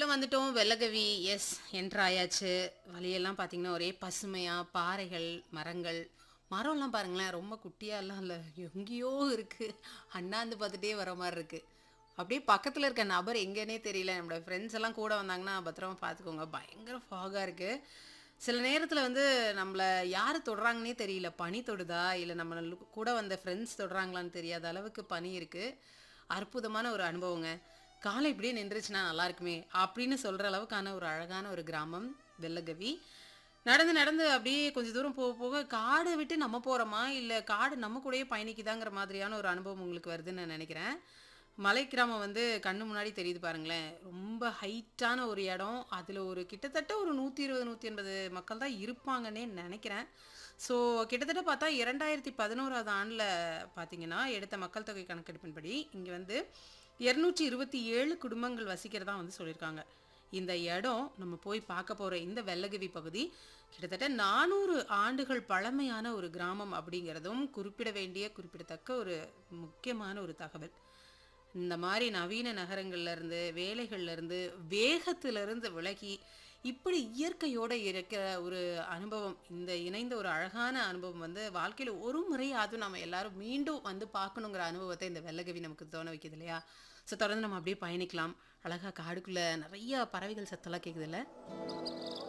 வந்துட்டோம் வெள்ளகவி எஸ் என்ட்ராயாச்சு வழியெல்லாம் பார்த்தீங்கன்னா ஒரே பசுமையாக பாறைகள் மரங்கள் மரம்லாம் பாருங்களேன் ரொம்ப குட்டியாலாம் இல்லை எங்கேயோ இருக்குது அண்ணாந்து பார்த்துட்டே வர மாதிரி இருக்குது அப்படியே பக்கத்தில் இருக்க நபர் எங்கேனே தெரியல நம்மளோட ஃப்ரெண்ட்ஸ் எல்லாம் கூட வந்தாங்கன்னா பத்திரமா பார்த்துக்கோங்க பயங்கர ஃபாகாக இருக்குது சில நேரத்தில் வந்து நம்மளை யார் தொடுறாங்கன்னே தெரியல பனி தொடுதா இல்லை நம்ம கூட வந்த ஃப்ரெண்ட்ஸ் தொடுறாங்களான்னு தெரியாத அளவுக்கு பனி இருக்குது அற்புதமான ஒரு அனுபவங்க காலை இப்படியே நின்றுச்சுன்னா நல்லா இருக்குமே அப்படின்னு சொல்கிற அளவுக்கான ஒரு அழகான ஒரு கிராமம் வெள்ளகவி நடந்து நடந்து அப்படியே கொஞ்சம் தூரம் போக போக காடை விட்டு நம்ம போகிறோமா இல்லை காடு நம்ம கூடயே பயணிக்குதாங்கிற மாதிரியான ஒரு அனுபவம் உங்களுக்கு வருதுன்னு நான் நினைக்கிறேன் மலை கிராமம் வந்து கண்ணு முன்னாடி தெரியுது பாருங்களேன் ரொம்ப ஹைட்டான ஒரு இடம் அதில் ஒரு கிட்டத்தட்ட ஒரு நூற்றி இருபது நூற்றி எண்பது மக்கள் தான் இருப்பாங்கன்னே நினைக்கிறேன் ஸோ கிட்டத்தட்ட பார்த்தா இரண்டாயிரத்தி பதினோராவது ஆண்டில் பார்த்தீங்கன்னா எடுத்த மக்கள் தொகை கணக்கெடுப்பின்படி இங்கே வந்து இரநூற்றி இருபத்தி ஏழு குடும்பங்கள் வசிக்கிறதா வந்து சொல்லியிருக்காங்க இந்த இடம் நம்ம போய் பார்க்க போகிற இந்த வெள்ளகிவி பகுதி கிட்டத்தட்ட நானூறு ஆண்டுகள் பழமையான ஒரு கிராமம் அப்படிங்கிறதும் குறிப்பிட வேண்டிய குறிப்பிடத்தக்க ஒரு முக்கியமான ஒரு தகவல் இந்த மாதிரி நவீன நகரங்கள்ல இருந்து வேலைகள்ல இருந்து வேகத்துல இருந்து விலகி இப்படி இயற்கையோட இருக்கிற ஒரு அனுபவம் இந்த இணைந்த ஒரு அழகான அனுபவம் வந்து வாழ்க்கையில ஒரு முறையாவது நம்ம எல்லாரும் மீண்டும் வந்து பார்க்கணுங்கிற அனுபவத்தை இந்த வெள்ளகவி நமக்கு தோண வைக்குது இல்லையா ஸோ தொடர்ந்து நம்ம அப்படியே பயணிக்கலாம் அழகா காடுக்குள்ள நிறைய பறவைகள் சத்தெல்லாம் கேட்குதுல்ல